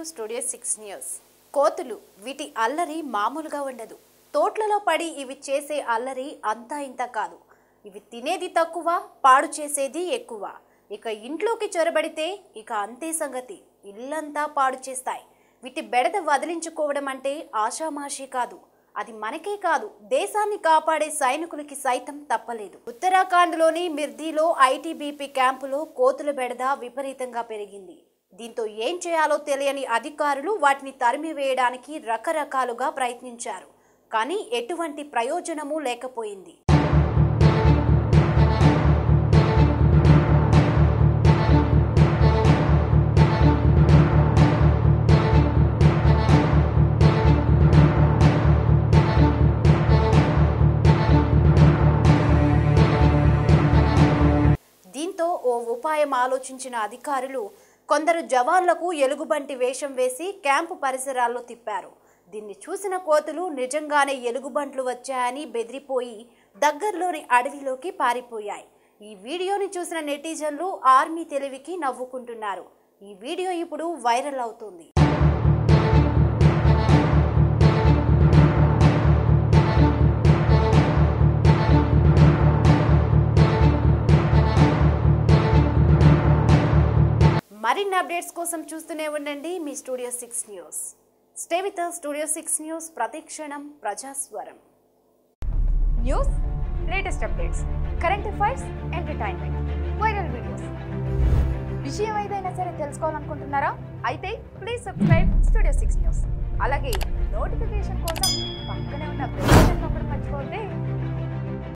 studio six news కోతులు వీటి అల్లరి మామూలుగా ఉండదు తోట్లలో పడి ఇవి చేసే అల్లరి అంతా ఇంత కాదు ఇవి తినేది తక్కువ పాడు చేసేది ఎక్కువ ఇక ఇంట్లోకి చొరబడితే ఇక అంతే సంగతి ఇల్లంతా పాడు చేస్తాయి వీటి బెడద వదిలించుకోవడం అంటే ఆషామాషి కాదు అది మనకే కాదు దేశాన్ని కాపాడే సైనికులకి సైతం తప్పలేదు ఉత్తరాఖండ్లోని మిర్దీలో ఐటీబీపీ క్యాంపులో కోతుల బెడద విపరీతంగా పెరిగింది దీంతో ఏం చేయాలో తెలియని అధికారులు వాటిని తరిమివేయడానికి రకరకాలుగా ప్రయత్నించారు కానీ ఎటువంటి ప్రయోజనమూ లేకపోయింది దీంతో ఓ ఉపాయం ఆలోచించిన అధికారులు కొందరు జవాన్లకు ఎలుగుబంటి వేషం వేసి క్యాంపు పరిసరాల్లో తిప్పారు దీన్ని చూసిన కోతులు నిజంగానే ఎలుగుబంట్లు వచ్చాయని బెదిరిపోయి దగ్గరలోని అడవిలోకి పారిపోయాయి ఈ వీడియోని చూసిన నెటిజన్లు ఆర్మీ తెలివికి నవ్వుకుంటున్నారు ఈ వీడియో ఇప్పుడు వైరల్ అవుతుంది మరిన్ని అప్డేట్స్ కోసం చూస్తూనే ఉండండి మీ studio six news stay with studio six news ప్రతిక్షణం ప్రజాస్వరం news latest updates current affairs entertainment viral videos విషయం ఏదైనా సరే తెలుసుకోవాలనుకుంటున్నారా అయితే please subscribe studio six news అలాగే నోటిఫికేషన్ కోసం పక్కనే ఉన్న బెల్ బటన్ నొక్కడం మర్చిపోతే